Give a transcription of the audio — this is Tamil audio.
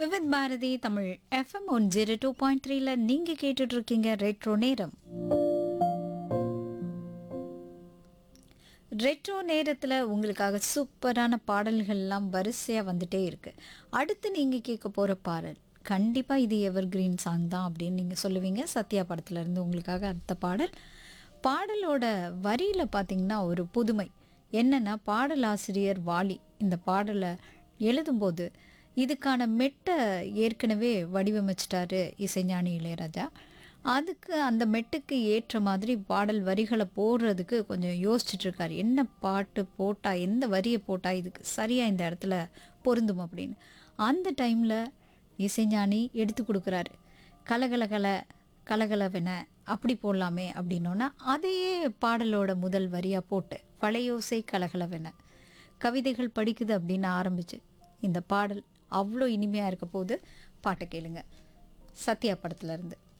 Vividh Bharati Tamil FM one zero two point த்ரீல நீங்க கேட்டுட்டு இருக்கீங்க ரெட்ரோ நேரம் ரெட்ரோ நேரத்தில் உங்களுக்காக சூப்பரான பாடல்கள்லாம் வரிசையாக வந்துட்டே இருக்கு அடுத்து நீங்கள் கேட்க போகிற பாடல் கண்டிப்பாக இது எவர் கிரீன் சாங் தான் அப்படின்னு நீங்கள் சொல்லுவீங்க சத்யா படத்துல இருந்து உங்களுக்காக அடுத்த பாடல் பாடலோட வரியில் பார்த்தீங்கன்னா ஒரு புதுமை என்னன்னா பாடலாசிரியர் வாலி இந்த பாடலை எழுதும்போது இதுக்கான மெட்டை ஏற்கனவே வடிவமைச்சிட்டாரு இசைஞானி இளையராஜா அதுக்கு அந்த மெட்டுக்கு ஏற்ற மாதிரி பாடல் வரிகளை போடுறதுக்கு கொஞ்சம் யோசிச்சுட்டு இருக்காரு என்ன பாட்டு போட்டால் எந்த வரியை போட்டால் இதுக்கு சரியாக இந்த இடத்துல பொருந்தும் அப்படின்னு அந்த டைமில் இசைஞானி எடுத்து கொடுக்குறாரு கலகலகல கலகலவென அப்படி போடலாமே அப்படின்னோன்னா அதையே பாடலோட முதல் வரியாக போட்டு பழையோசை கலகலவென கவிதைகள் படிக்குது அப்படின்னு ஆரம்பிச்சு இந்த பாடல் அவ்வளோ இனிமையாக இருக்க போது பாட்டை கேளுங்க சத்யா படத்துல இருந்து